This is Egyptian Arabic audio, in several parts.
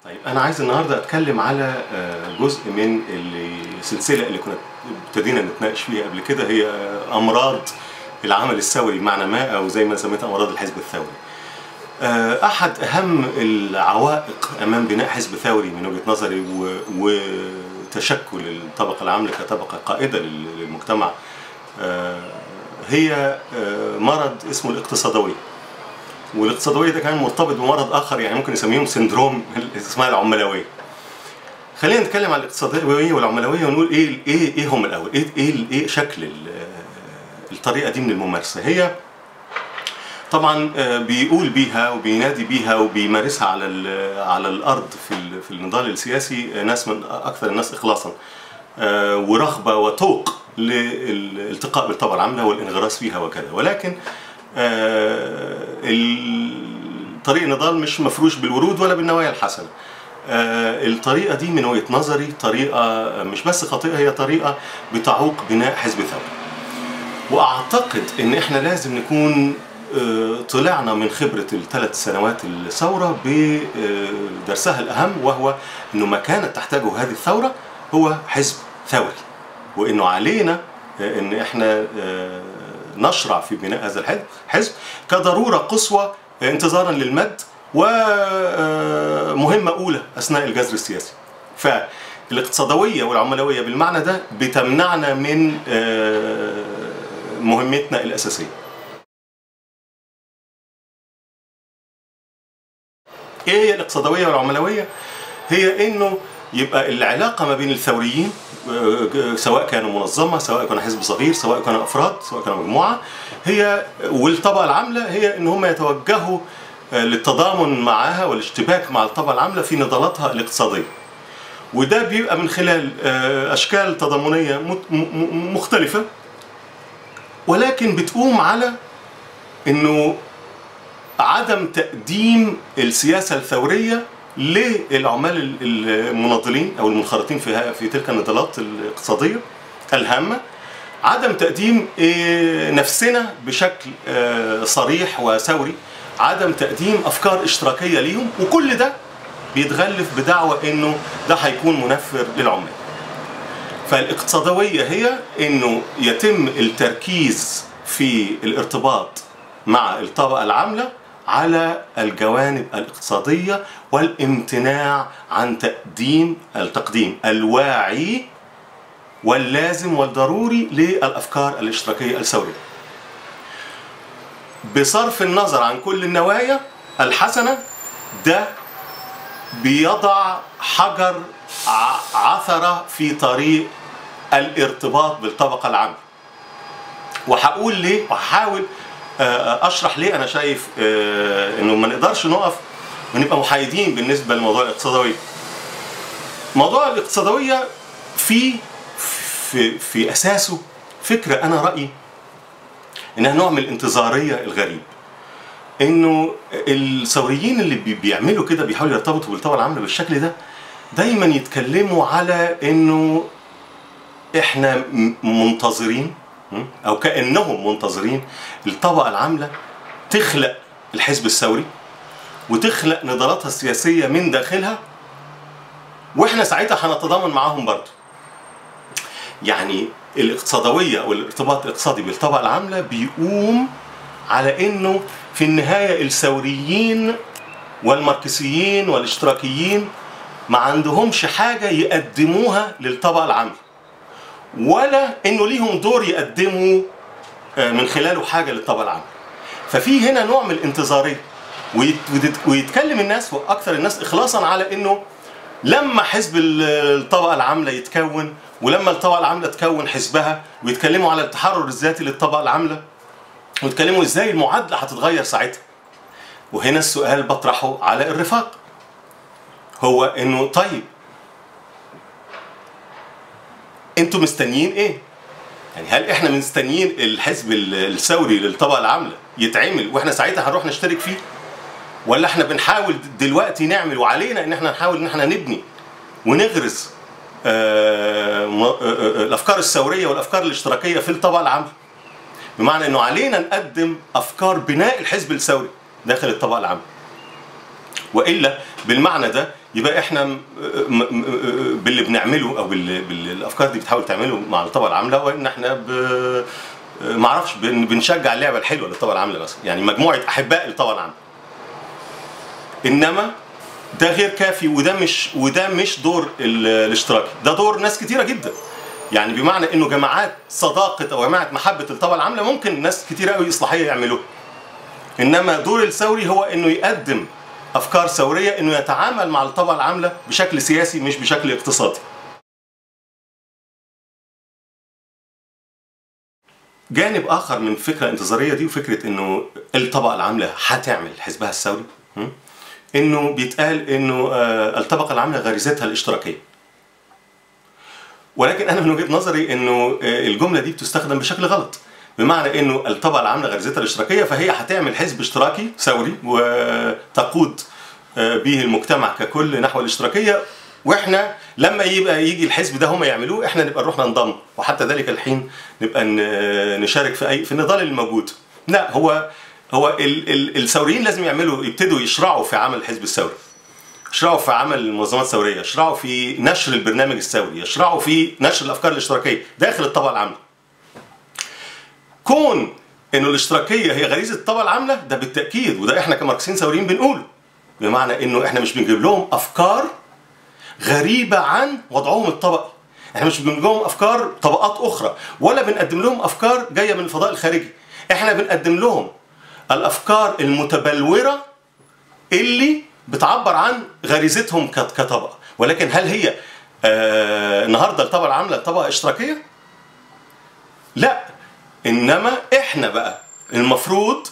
طيب انا عايز النهارده اتكلم على جزء من السلسله اللي كنا ابتدينا نتناقش فيها قبل كده هي امراض العمل الثوري بمعنى ما او زي ما سميتها امراض الحزب الثوري. احد اهم العوائق امام بناء حزب ثوري من وجهه نظري وتشكل الطبقه العامله كطبقه قائده للمجتمع هي مرض اسمه الاقتصادويه. والاقتصادويه ده كان مرتبط بمرض اخر يعني ممكن نسميهم سندروم اسمها العملاويه. خلينا نتكلم عن الاقتصادويه والعملاويه ونقول ايه ايه ايه هم الاول؟ ايه ايه, إيه شكل الطريقه دي من الممارسه؟ هي طبعا بيقول بيها وبينادي بيها وبيمارسها على على الارض في في النضال السياسي ناس من اكثر الناس اخلاصا ورغبه وتوق للالتقاء بالطبقه العامله والانغراس فيها وكذا ولكن طريق النضال مش مفروش بالورود ولا بالنوايا الحسنه الطريقه دي من وجهه نظري طريقه مش بس خاطئه هي طريقه بتعوق بناء حزب ثوري واعتقد ان احنا لازم نكون طلعنا من خبرة الثلاث سنوات الثورة بدرسها الأهم وهو أنه ما كانت تحتاجه هذه الثورة هو حزب ثوري وأنه علينا أن احنا نشرع في بناء هذا الحزب حزب كضرورة قصوى انتظارا للمد ومهمة أولى أثناء الجذر السياسي فالاقتصادوية والعملوية بالمعنى ده بتمنعنا من مهمتنا الأساسية ايه هي الاقتصادويه والعملويه؟ هي انه يبقى العلاقه ما بين الثوريين سواء كانوا منظمه سواء كانوا حزب صغير سواء كانوا افراد سواء كانوا مجموعه هي والطبقه العامله هي ان هم يتوجهوا للتضامن معها والاشتباك مع الطبقه العامله في نضالاتها الاقتصاديه. وده بيبقى من خلال اشكال تضامنيه مختلفه ولكن بتقوم على انه عدم تقديم السياسه الثوريه للعمال المناضلين او المنخرطين في في تلك النضالات الاقتصاديه الهامه عدم تقديم نفسنا بشكل صريح وثوري عدم تقديم افكار اشتراكيه ليهم وكل ده بيتغلف بدعوى انه ده هيكون منفر للعمال فالاقتصادويه هي انه يتم التركيز في الارتباط مع الطبقه العامله على الجوانب الاقتصاديه والامتناع عن تقديم التقديم الواعي واللازم والضروري للافكار الاشتراكيه الثوريه. بصرف النظر عن كل النوايا الحسنه ده بيضع حجر عثره في طريق الارتباط بالطبقه العامله. وهقول ليه وهحاول اشرح ليه انا شايف انه ما نقدرش نقف ونبقى محايدين بالنسبه لموضوع الاقتصادويه. موضوع الاقتصادويه في في في اساسه فكره انا رايي انها نوع من الانتظاريه الغريب. انه الثوريين اللي بيعملوا كده بيحاولوا يرتبطوا بالطبقه العامله بالشكل ده دايما يتكلموا على انه احنا منتظرين او كانهم منتظرين الطبقه العامله تخلق الحزب الثوري وتخلق نضالاتها السياسيه من داخلها واحنا ساعتها هنتضامن معاهم برضه. يعني الاقتصادويه او الارتباط الاقتصادي بالطبقه العامله بيقوم على انه في النهايه الثوريين والماركسيين والاشتراكيين ما عندهمش حاجه يقدموها للطبقه العامله. ولا انه ليهم دور يقدموا من خلاله حاجه للطبقه العامه. ففي هنا نوع من الانتظاريه ويتكلم الناس واكثر الناس اخلاصا على انه لما حزب الطبقه العامله يتكون ولما الطبقه العامله تكون حزبها ويتكلموا على التحرر الذاتي للطبقه العامله ويتكلموا ازاي المعادله هتتغير ساعتها. وهنا السؤال بطرحه على الرفاق. هو انه طيب انتوا مستنيين ايه؟ يعني هل احنا مستنيين الحزب الثوري للطبقه العامله يتعمل واحنا ساعتها هنروح نشترك فيه؟ ولا احنا بنحاول دلوقتي نعمل وعلينا ان احنا نحاول ان احنا نبني ونغرس الافكار الثوريه والافكار الاشتراكيه في الطبقه العامله. بمعنى انه علينا نقدم افكار بناء الحزب الثوري داخل الطبقه العامه. والا بالمعنى ده يبقى احنا م- م- م- باللي بنعمله او بال- بالافكار دي بتحاول تعمله مع الطبقه العامله وان احنا ب ما اعرفش بن- بنشجع اللعبه الحلوه للطبقه العامله مثلا يعني مجموعه احباء الطبقه العامله انما ده غير كافي وده مش وده مش دور ال- الاشتراكي ده دور ناس كتيره جدا يعني بمعنى انه جماعات صداقه او جماعه محبه الطبقه العامله ممكن ناس كتيره قوي اصلاحيه يعملوها انما دور الثوري هو انه يقدم افكار ثوريه انه يتعامل مع الطبقه العامله بشكل سياسي مش بشكل اقتصادي جانب اخر من الفكره الانتظاريه دي وفكره انه الطبقه العامله هتعمل حزبها الثوري م? انه بيتقال انه آه، الطبقه العامله غريزتها الاشتراكيه ولكن انا من وجهه نظري انه آه، الجمله دي بتستخدم بشكل غلط بمعنى انه الطبقه العامله غريزتها الاشتراكيه فهي هتعمل حزب اشتراكي ثوري وتقود آه، به المجتمع ككل نحو الاشتراكيه واحنا لما يبقى يجي الحزب ده هم يعملوه احنا نبقى نروح ننضم وحتى ذلك الحين نبقى ن- نشارك في اي في النضال الموجود لا هو هو ال- ال- الثوريين لازم يعملوا يبتدوا يشرعوا في عمل الحزب الثوري يشرعوا في عمل المنظمات الثوريه يشرعوا في نشر البرنامج الثوري يشرعوا في نشر الافكار الاشتراكيه داخل الطبقه العامله كون انه الاشتراكيه هي غريزه الطبقه العامله ده بالتاكيد وده احنا كماركسيين ثوريين بنقوله بمعنى انه احنا مش بنجيب لهم افكار غريبه عن وضعهم الطبقي احنا مش بنجيب لهم افكار طبقات اخرى ولا بنقدم لهم افكار جايه من الفضاء الخارجي احنا بنقدم لهم الافكار المتبلوره اللي بتعبر عن غريزتهم كت- كطبقه ولكن هل هي آه النهارده الطبقه العامله طبقه اشتراكيه لا انما احنا بقى المفروض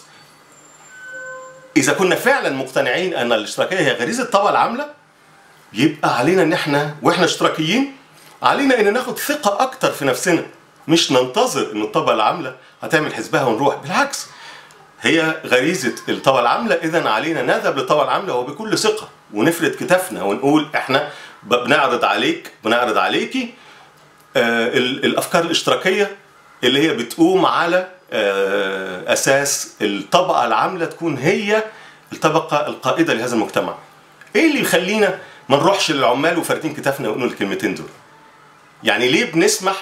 اذا كنا فعلا مقتنعين ان الاشتراكيه هي غريزه الطبقه العامله يبقى علينا ان احنا واحنا اشتراكيين علينا ان ناخد ثقه اكتر في نفسنا مش ننتظر ان الطبقه العامله هتعمل حزبها ونروح بالعكس هي غريزه الطبقه العامله اذا علينا نذهب للطبقه العامله وبكل ثقه ونفرد كتافنا ونقول احنا ب- بنعرض عليك بنعرض عليكي آه، ال- الافكار الاشتراكيه اللي هي بتقوم على آه، اساس الطبقه العامله تكون هي الطبقه القائده لهذا المجتمع. ايه اللي يخلينا ما نروحش للعمال وفاردين كتافنا ونقول الكلمتين دول؟ يعني ليه بنسمح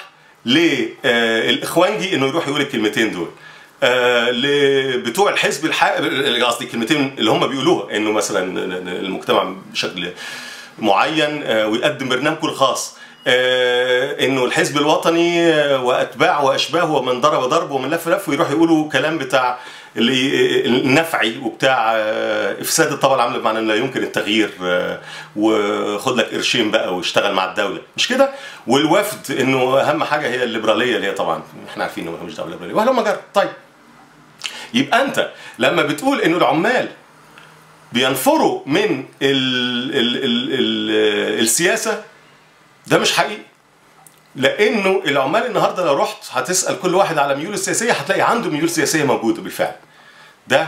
للاخوانجي انه يروح يقول الكلمتين دول؟ آه، لبتوع الحزب الح... قصدي الكلمتين اللي هم بيقولوها انه مثلا المجتمع بشكل معين آه، ويقدم برنامجه الخاص آه، انه الحزب الوطني آه، واتباعه واشباهه ومن ضرب ضرب ومن لف لف ويروح يقولوا كلام بتاع اللي النفعي وبتاع آه، افساد الطبقه العامله بمعنى ان لا يمكن التغيير آه، وخد لك قرشين بقى واشتغل مع الدوله مش كده والوفد انه اهم حاجه هي الليبراليه اللي هي طبعا احنا عارفين انه مش دعوه ليبراليه وهلم جر طيب يبقى انت لما بتقول انه العمال بينفروا من ال ال ال ال السياسه ده مش حقيقي لانه العمال النهارده لو رحت هتسال كل واحد على ميوله السياسيه هتلاقي عنده ميول سياسيه موجوده بالفعل ده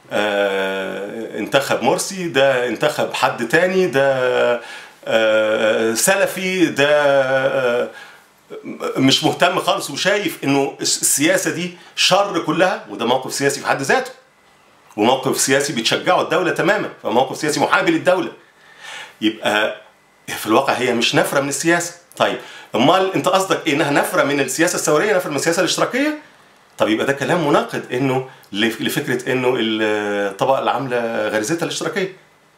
آه انتخب مرسي ده انتخب حد تاني ده آه سلفي ده آه مش مهتم خالص وشايف انه السياسه دي شر كلها وده موقف سياسي في حد ذاته وموقف سياسي بتشجعه الدوله تماما فموقف سياسي محابي للدوله يبقى في الواقع هي مش نفره من السياسه طيب امال انت قصدك إيه؟ انها نفره من السياسه الثوريه نفره من السياسه الاشتراكيه طب يبقى ده كلام مناقض انه لف- لفكره انه الطبقه العامله غريزتها الاشتراكيه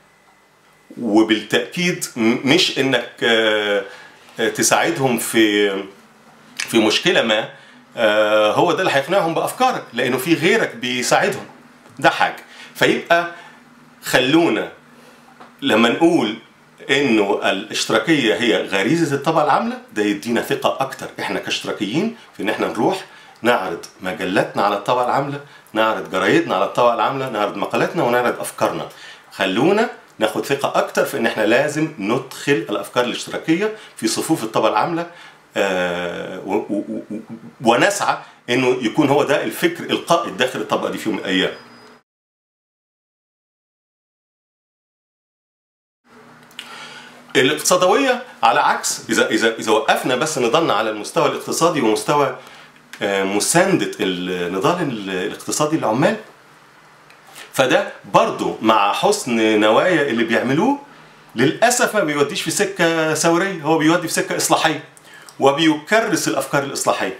وبالتاكيد م- مش انك آه، آه، تساعدهم في في مشكله ما آه، هو ده اللي هيقنعهم بافكارك لانه في غيرك بيساعدهم ده حاجه فيبقى خلونا لما نقول انه الاشتراكيه هي غريزه الطبقه العامله ده يدينا ثقه اكتر احنا كاشتراكيين في ان احنا نروح نعرض مجلاتنا على الطبقه العامله نعرض جرايدنا على الطبقه العامله نعرض مقالاتنا ونعرض افكارنا خلونا ناخد ثقه اكتر في ان احنا لازم ندخل الافكار الاشتراكيه في صفوف الطبقه العامله آه و- و- و- ونسعى انه يكون هو ده الفكر القائد داخل الطبقه دي في يوم من الايام الاقتصادويه على عكس اذا اذا اذا وقفنا بس نضلنا على المستوى الاقتصادي ومستوى آه، مسانده النضال ال- الاقتصادي للعمال فده برضو مع حسن نوايا اللي بيعملوه للاسف ما بيوديش في سكه ثوريه هو بيودي في سكه اصلاحيه وبيكرس الافكار الاصلاحيه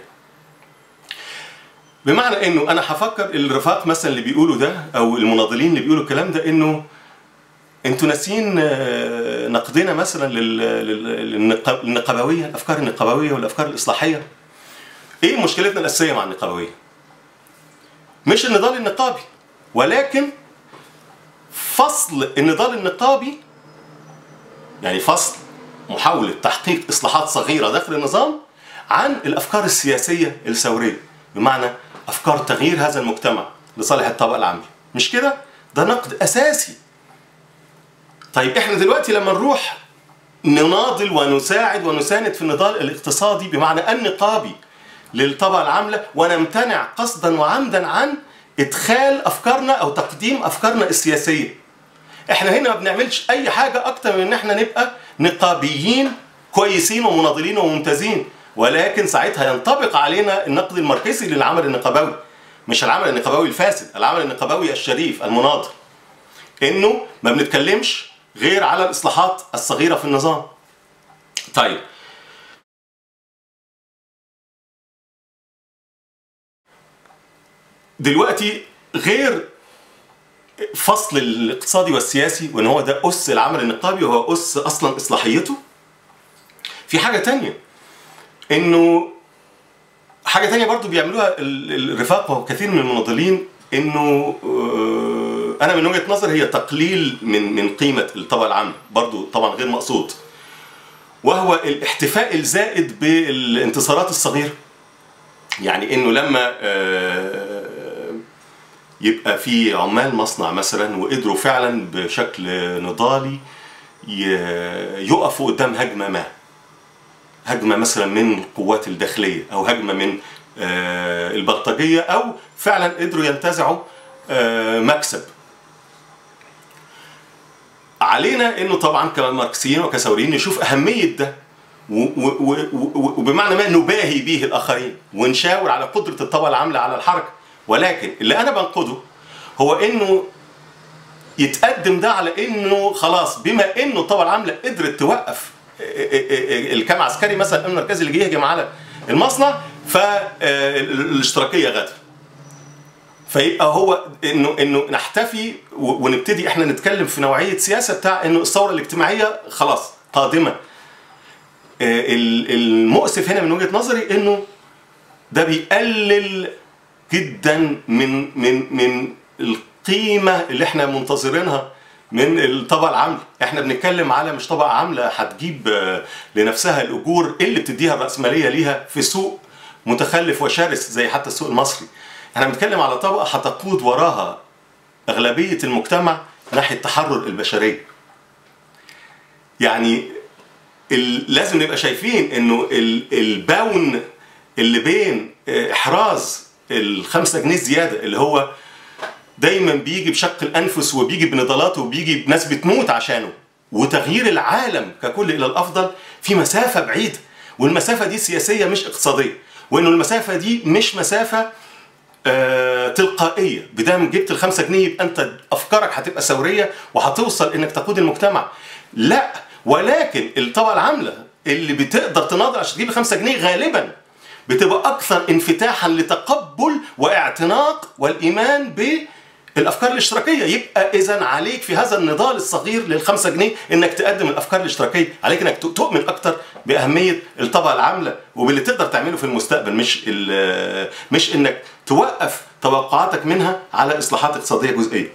بمعنى انه انا هفكر الرفاق مثلا اللي بيقولوا ده او المناضلين اللي بيقولوا الكلام ده انه انتوا ناسيين آه، نقدنا مثلا لل- لل- للنقا- للنقابويه الافكار النقابويه والافكار الاصلاحيه ايه مشكلتنا الاساسيه مع النقابويه مش النضال النقابي ولكن فصل النضال النقابي يعني فصل محاولة تحقيق إصلاحات صغيرة داخل النظام عن الأفكار السياسية الثورية بمعنى أفكار تغيير هذا المجتمع لصالح الطبقة العاملة مش كده؟ ده نقد أساسي طيب إحنا دلوقتي لما نروح نناضل ونساعد ونساند في النضال الاقتصادي بمعنى النقابي للطبقة العاملة ونمتنع قصدا وعمدا عن إدخال أفكارنا أو تقديم أفكارنا السياسية احنا هنا ما بنعملش اي حاجه اكتر من ان احنا نبقى نقابيين كويسين ومناضلين وممتازين ولكن ساعتها ينطبق علينا النقد الماركسي للعمل النقابوي مش العمل النقابوي الفاسد العمل النقابوي الشريف المناضل انه ما بنتكلمش غير على الاصلاحات الصغيره في النظام طيب دلوقتي غير فصل الاقتصادي والسياسي وان هو ده اس العمل النقابي وهو اس اصلا اصلاحيته في حاجه تانية انه حاجه تانية برضو بيعملوها ال- الرفاق وكثير من المناضلين انه آه، انا من وجهه نظري هي تقليل من من قيمه الطبقه العامه برضو طبعا غير مقصود وهو الاحتفاء الزائد بالانتصارات الصغيره يعني انه لما آه، يبقى في عمال مصنع مثلا وقدروا فعلا بشكل نضالي ي- يقفوا قدام هجمه ما هجمه مثلا من القوات الداخليه او هجمه من آه، البلطجيه او فعلا قدروا ينتزعوا آه، مكسب علينا انه طبعا كماركسيين وكثوريين نشوف اهميه ده و- و- و- و- وبمعنى ما نباهي به الاخرين ونشاور على قدره الطبقه العامله على الحركه ولكن اللي انا بنقده هو انه يتقدم ده على انه خلاص بما انه الطبقه العامله قدرت توقف الكام عسكري مثلا الامن المركزي اللي جه يهجم على المصنع فالاشتراكيه غدا فيبقى هو انه انه نحتفي و- ونبتدي احنا نتكلم في نوعيه سياسه بتاع انه الثوره الاجتماعيه خلاص قادمه آه، ال- المؤسف هنا من وجهه نظري انه ده بيقلل جدا من من من القيمه اللي احنا منتظرينها من الطبقه العامله احنا بنتكلم على مش طبقه عامله هتجيب آه، لنفسها الاجور اللي بتديها الراسماليه ليها في سوق متخلف وشرس زي حتى السوق المصري احنا بنتكلم على طبقه هتقود وراها اغلبيه المجتمع ناحيه تحرر البشريه يعني ال- لازم نبقى شايفين انه ال- الباون اللي بين آه، احراز الخمسة جنيه زياده اللي هو دايما بيجي بشق الانفس وبيجي بنضالاته وبيجي بناس بتموت عشانه وتغيير العالم ككل الى الافضل في مسافه بعيده والمسافه دي سياسيه مش اقتصاديه وانه المسافه دي مش مسافه آه، تلقائيه بدام جبت الخمسة جنيه يبقى انت افكارك هتبقى ثوريه وهتوصل انك تقود المجتمع لا ولكن الطبقه العامله اللي بتقدر تناضل عشان تجيب الخمسة جنيه غالبا بتبقى اكثر انفتاحا لتقبل واعتناق والايمان بالافكار الاشتراكيه يبقى اذا عليك في هذا النضال الصغير للخمسة جنيه انك تقدم الافكار الاشتراكيه عليك انك تؤمن اكثر باهميه الطبقه العامله وباللي تقدر تعمله في المستقبل مش ال- مش انك توقف توقعاتك منها على اصلاحات اقتصاديه جزئيه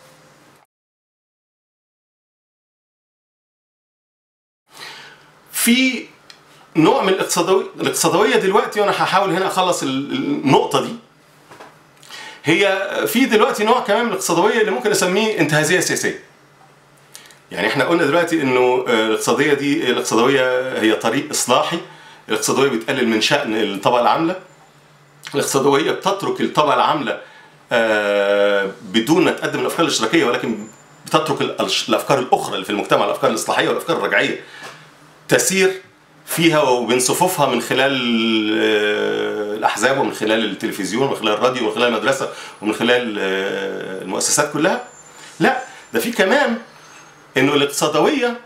في نوع من الاقتصادوية الاقتصادوية دلوقتي وانا هحاول هنا اخلص ال- النقطة دي هي في دلوقتي نوع كمان من الاقتصادوية اللي ممكن اسميه انتهازية سياسية يعني احنا قلنا دلوقتي انه آه، الاقتصادية دي الاقتصادوية هي طريق اصلاحي الاقتصادوية بتقلل من شأن الطبقة العاملة الاقتصادوية بتترك الطبقة العاملة آه، بدون ما تقدم الافكار الاشتراكية ولكن بتترك ال- الافكار الاخرى اللي في المجتمع الافكار الاصلاحية والافكار الرجعية تسير فيها وبين صفوفها من خلال آه، الاحزاب ومن خلال التلفزيون ومن خلال الراديو ومن خلال المدرسه ومن خلال آه، المؤسسات كلها لا ده في كمان انه الاقتصادويه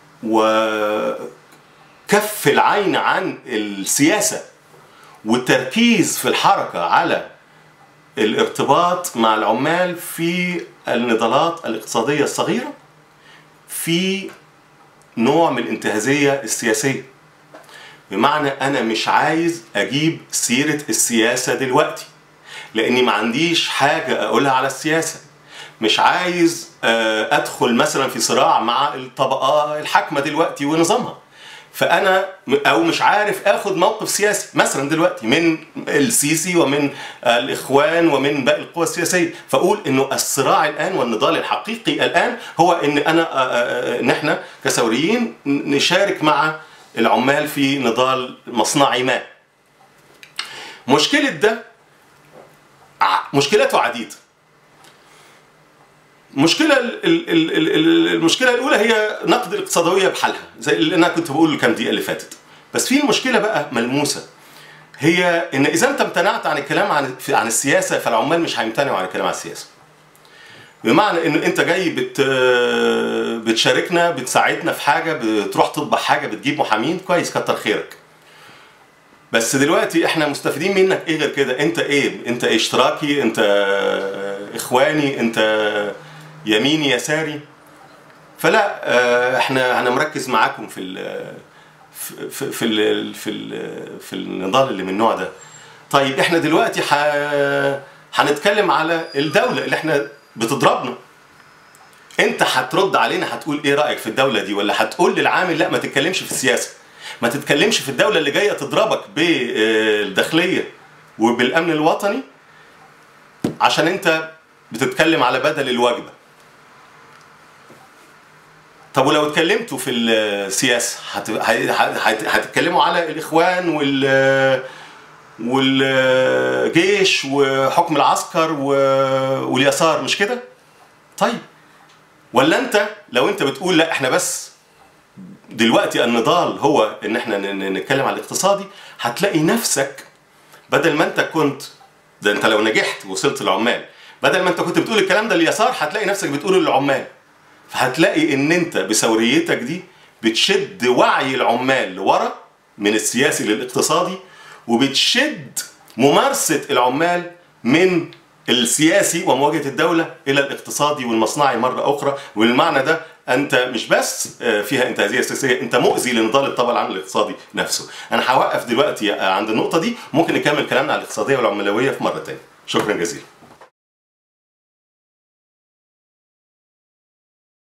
وكف العين عن السياسه والتركيز في الحركه على الارتباط مع العمال في النضالات الاقتصاديه الصغيره في نوع من الانتهازيه السياسيه بمعنى انا مش عايز اجيب سيره السياسه دلوقتي لاني ما عنديش حاجه اقولها على السياسه مش عايز آه، ادخل مثلا في صراع مع الطبقه الحاكمه دلوقتي ونظامها فانا م- او مش عارف اخد موقف سياسي مثلا دلوقتي من السيسي ومن آه، الاخوان ومن باقي القوى السياسيه فاقول انه الصراع الان والنضال الحقيقي الان هو ان انا آه، آه، آه، ان احنا كثوريين نشارك مع العمال في نضال مصنعي ما مشكله ده ع- مشكلته عديده المشكلة ال- ال- ال- ال- ال- المشكلة الأولى هي نقد الاقتصادوية بحالها زي اللي أنا كنت بقول الكام دقيقة اللي فاتت بس في المشكلة بقى ملموسة هي إن إذا أنت امتنعت عن الكلام عن في- عن السياسة فالعمال مش هيمتنعوا عن الكلام عن السياسة بمعنى إن أنت جاي بت بتشاركنا بتساعدنا في حاجة بتروح تطبع حاجة بتجيب محامين كويس كتر خيرك بس دلوقتي احنا مستفيدين منك ايه غير كده انت ايه انت إيه اشتراكي انت اخواني انت يميني يساري فلا آه، احنا انا مركز معاكم في ال في في في ال في, ال في النضال اللي من النوع ده طيب احنا دلوقتي ح... هنتكلم على الدوله اللي احنا بتضربنا انت هترد علينا هتقول ايه رايك في الدوله دي ولا هتقول للعامل لا ما تتكلمش في السياسه ما تتكلمش في الدوله اللي جايه تضربك بالداخليه وبالامن الوطني عشان انت بتتكلم على بدل الوجبه طب ولو اتكلمتوا في السياسه هت... هت... هتتكلموا على الاخوان وال والجيش وحكم العسكر و... واليسار مش كده؟ طيب ولا انت لو انت بتقول لا احنا بس دلوقتي النضال هو ان احنا ن- ن- نتكلم على الاقتصادي هتلاقي نفسك بدل ما انت كنت ده انت لو نجحت وصلت للعمال بدل ما انت كنت بتقول الكلام ده لليسار هتلاقي نفسك بتقوله للعمال فهتلاقي ان انت بثوريتك دي بتشد وعي العمال لورا من السياسي للاقتصادي وبتشد ممارسة العمال من السياسي ومواجهة الدولة إلى الاقتصادي والمصنعي مرة أخرى والمعنى ده أنت مش بس آه، فيها انتهازية سياسية أنت مؤذي لنضال الطبقة العامة الاقتصادي نفسه أنا هوقف دلوقتي آه، عند النقطة دي ممكن نكمل كلامنا على الاقتصادية والعملوية في مرة تانية شكرا جزيلا